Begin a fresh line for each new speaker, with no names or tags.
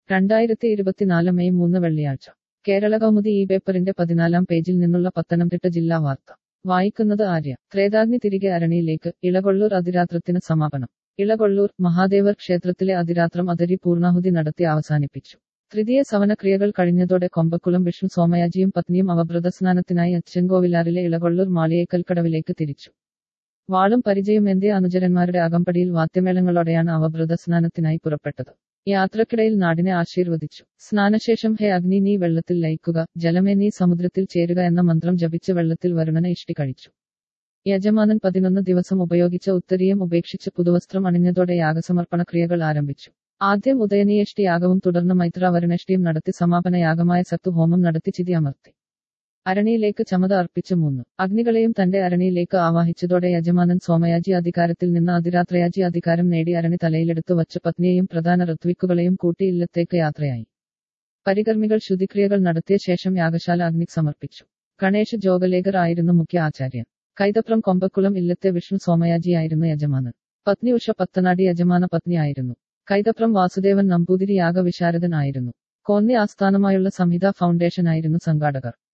രണ്ടായിരത്തി ഇരുപത്തിനാല് മെയ് മൂന്ന് വെള്ളിയാഴ്ച കേരള കൗമുദി ഈ പേപ്പറിന്റെ പതിനാലാം പേജിൽ നിന്നുള്ള പത്തനംതിട്ട ജില്ലാ വാർത്ത വായിക്കുന്നത് ആര്യ ത്രേതാഗ്നി തിരികെ അരണിയിലേക്ക് ഇളകൊള്ളൂർ അതിരാത്രത്തിന് സമാപനം ഇളകൊള്ളൂർ മഹാദേവർ ക്ഷേത്രത്തിലെ അതിരാത്രം അതിരി പൂർണ്ണാഹുതി നടത്തി അവസാനിപ്പിച്ചു തൃതീയ സവനക്രിയകൾ കഴിഞ്ഞതോടെ കൊമ്പക്കുളം വിഷ്ണു സോമയാജിയും പത്നിയും അവഭ്രതസ്നാനത്തിനായി അച്ഛൻകോവിലാറിലെ ഇളകൊള്ളൂർ മാളിയേക്കൽക്കടവിലേക്ക് തിരിച്ചു വാളും പരിചയം എന്തേ അനുചരന്മാരുടെ അകമ്പടിയിൽ വാദ്യമേളങ്ങളോടെയാണ് അവഭ്രതസ്നാനത്തിനായി പുറപ്പെട്ടത് യാത്രക്കിടയിൽ നാടിനെ ആശീർവദിച്ചു സ്നാനശേഷം ഹേ അഗ്നി നീ വെള്ളത്തിൽ ലയിക്കുക ജലമേ നീ സമുദ്രത്തിൽ ചേരുക എന്ന മന്ത്രം ജപിച്ച് വെള്ളത്തിൽ വരുണനെ ഇഷ്ടി കഴിച്ചു യജമാനൻ പതിനൊന്ന് ദിവസം ഉപയോഗിച്ച ഉത്തരീയം ഉപേക്ഷിച്ച് പുതുവസ്ത്രം അണിഞ്ഞതോടെ യാഗസമർപ്പണ ക്രിയകൾ ആരംഭിച്ചു ആദ്യം ഉദയനീയഷ്ടി യാഗവും തുടർന്ന് മൈത്ര വരുണഷ്ടിയും നടത്തി സമാപന യാഗമായ സത്തു ഹോമം നടത്തി ചിതി അമർത്തി അരണിയിലേക്ക് ചമത അർപ്പിച്ചു മൂന്ന് അഗ്നികളെയും തന്റെ അരണിയിലേക്ക് ആവാഹിച്ചതോടെ യജമാനൻ സോമയാജി അധികാരത്തിൽ നിന്ന് അതിരാത്രയാജി അധികാരം നേടി അരണി തലയിലെടുത്തു വച്ച് പത്നിയെയും പ്രധാന ഋത്വിക്കുകളെയും കൂട്ടി ഇല്ലത്തേക്ക് യാത്രയായി പരികർമ്മികൾ ശുദ്ധിക്രിയകൾ നടത്തിയ ശേഷം യാഗശാല അഗ്നി സമർപ്പിച്ചു ഗണേഷ് ജോഗലേഖർ ആയിരുന്നു മുഖ്യ ആചാര്യൻ കൈതപ്രം കൊമ്പക്കുളം ഇല്ലത്തെ വിഷ്ണു സോമയാജിയായിരുന്നു യജമാനൻ പത്നി ഉഷ പത്തനാടി യജമാന പത്നിയായിരുന്നു കൈതപ്രം വാസുദേവൻ നമ്പൂതിരി യാഗവിശാരദൻ ആയിരുന്നു കോന്നി ആസ്ഥാനമായുള്ള സംഹിത ഫൗണ്ടേഷൻ ആയിരുന്നു സംഘാടകർ